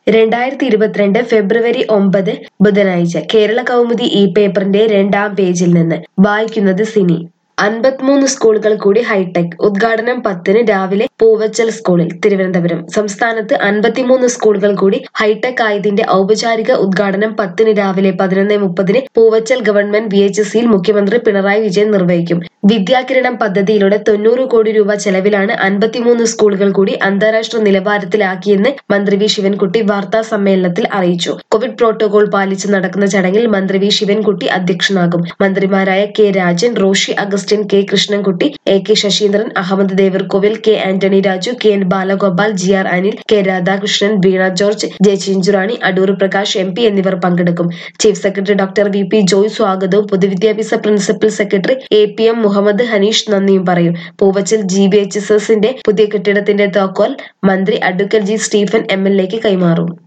രണ്ടായിരത്തി ഇരുപത്തിരണ്ട് ഫെബ്രുവരി ഒമ്പത് ബുധനാഴ്ച കേരള കൗമുദി ഈ പേപ്പറിന്റെ രണ്ടാം പേജിൽ നിന്ന് വായിക്കുന്നത് സിനി അൻപത്തിമൂന്ന് സ്കൂളുകൾ കൂടി ഹൈടെക് ഉദ്ഘാടനം പത്തിന് രാവിലെ പൂവച്ചൽ സ്കൂളിൽ തിരുവനന്തപുരം സംസ്ഥാനത്ത് അൻപത്തിമൂന്ന് സ്കൂളുകൾ കൂടി ഹൈടെക് ആയതിന്റെ ഔപചാരിക ഉദ്ഘാടനം പത്തിന് രാവിലെ പതിനൊന്ന് മുപ്പതിന് പൂവച്ചൽ ഗവൺമെന്റ് വി എച്ച് സിയിൽ മുഖ്യമന്ത്രി പിണറായി വിജയൻ നിർവഹിക്കും വിദ്യാകിരണം പദ്ധതിയിലൂടെ തൊണ്ണൂറ് കോടി രൂപ ചെലവിലാണ് അൻപത്തിമൂന്ന് സ്കൂളുകൾ കൂടി അന്താരാഷ്ട്ര നിലവാരത്തിലാക്കിയെന്ന് മന്ത്രി വി ശിവൻകുട്ടി വാർത്താ സമ്മേളനത്തിൽ അറിയിച്ചു കോവിഡ് പ്രോട്ടോകോൾ പാലിച്ച് നടക്കുന്ന ചടങ്ങിൽ മന്ത്രി വി ശിവൻകുട്ടി അധ്യക്ഷനാകും മന്ത്രിമാരായ K Rajan Roshi Augustine K Krishnankutty A K Saseendran Ahammad Devarkovil K Antony Raju K N Balagopal G R Anil K Radhakrishnan Veena George J Chinchurani Adoor Prakash M P എന്നിവർ പങ്കെടുക്കും chief secretary doctor V P Joy സ്വാഗതവും പൊതുവിദ്യാഭ്യാസ principal secretary A P M Muhammad Hanish നന്ദിയും പറയും Poovachal G B H S എസിന്റെ പുതിയ കെട്ടിടത്തിന്റെ താക്കോൽ മന്ത്രി advocate G Stephen M L എക്ക് കൈമാറും